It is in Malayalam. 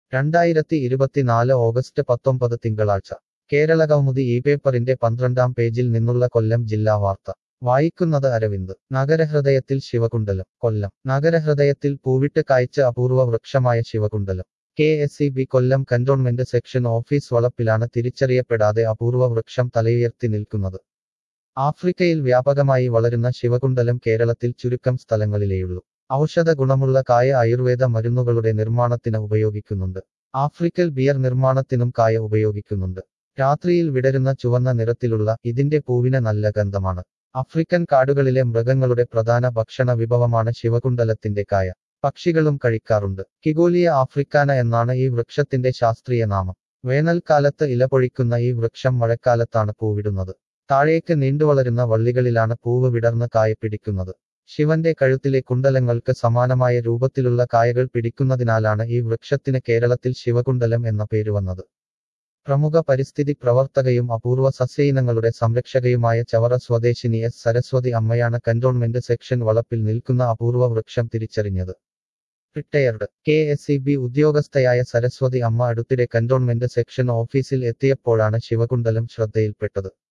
രണ്ടായിരത്തി ഇരുപത്തിനാല് ഓഗസ്റ്റ് പത്തൊമ്പത് തിങ്കളാഴ്ച കേരളകൗമുദി ഈ പേപ്പറിന്റെ പന്ത്രണ്ടാം പേജിൽ നിന്നുള്ള കൊല്ലം ജില്ലാ വാർത്ത വായിക്കുന്നത് അരവിന്ദ് നഗരഹൃദയത്തിൽ ശിവകുണ്ടലം കൊല്ലം നഗരഹൃദയത്തിൽ പൂവിട്ട് കായ്ച്ച അപൂർവ വൃക്ഷമായ ശിവകുണ്ടലം K S E B Kollam Cantonment section office വളപ്പിലാണ് തിരിച്ചറിയപ്പെടാതെ അപൂർവ വൃക്ഷം തലയുയർത്തി നിൽക്കുന്നത് ആഫ്രിക്കയിൽ വ്യാപകമായി വളരുന്ന ശിവകുണ്ടലം കേരളത്തിൽ ചുരുക്കം സ്ഥലങ്ങളിലേയുള്ളൂ ഔഷധ ഗുണമുള്ള കായ ആയുർവേദ മരുന്നുകളുടെ നിർമ്മാണത്തിന് ഉപയോഗിക്കുന്നുണ്ട് ആഫ്രിക്കൽ ബിയർ നിർമ്മാണത്തിനും കായ ഉപയോഗിക്കുന്നുണ്ട് രാത്രിയിൽ വിടരുന്ന ചുവന്ന നിറത്തിലുള്ള ഇതിന്റെ പൂവിന് നല്ല ഗന്ധമാണ് ആഫ്രിക്കൻ കാടുകളിലെ മൃഗങ്ങളുടെ പ്രധാന ഭക്ഷണ വിഭവമാണ് ശിവകുണ്ടലത്തിന്റെ കായ പക്ഷികളും കഴിക്കാറുണ്ട് കിഗോലിയ ആഫ്രിക്കാന എന്നാണ് ഈ വൃക്ഷത്തിന്റെ ശാസ്ത്രീയ നാമം വേനൽക്കാലത്ത് ഇലപൊഴിക്കുന്ന ഈ വൃക്ഷം മഴക്കാലത്താണ് പൂവിടുന്നത് താഴേക്ക് നീണ്ടുവളരുന്ന വള്ളികളിലാണ് പൂവ് വിടർന്ന് കായ പിടിക്കുന്നത് ശിവന്റെ കഴുത്തിലെ കുണ്ടലങ്ങൾക്ക് സമാനമായ രൂപത്തിലുള്ള കായകൾ പിടിക്കുന്നതിനാലാണ് ഈ വൃക്ഷത്തിന് കേരളത്തിൽ ശിവകുണ്ടലം എന്ന പേര് വന്നത് പ്രമുഖ പരിസ്ഥിതി പ്രവർത്തകയും അപൂർവ സസ്യയിനങ്ങളുടെ സംരക്ഷകയുമായ ചവറ സ്വദേശിനി എസ് സരസ്വതി അമ്മയാണ് കന്റോൺമെന്റ് സെക്ഷൻ വളപ്പിൽ നിൽക്കുന്ന അപൂർവ വൃക്ഷം തിരിച്ചറിഞ്ഞത് retired K S E B ഉദ്യോഗസ്ഥയായ സരസ്വതി അമ്മ അടുത്തിടെ കന്റോൺമെന്റ് സെക്ഷൻ ഓഫീസിൽ എത്തിയപ്പോഴാണ് ശിവകുണ്ടലം ശ്രദ്ധയിൽപ്പെട്ടത്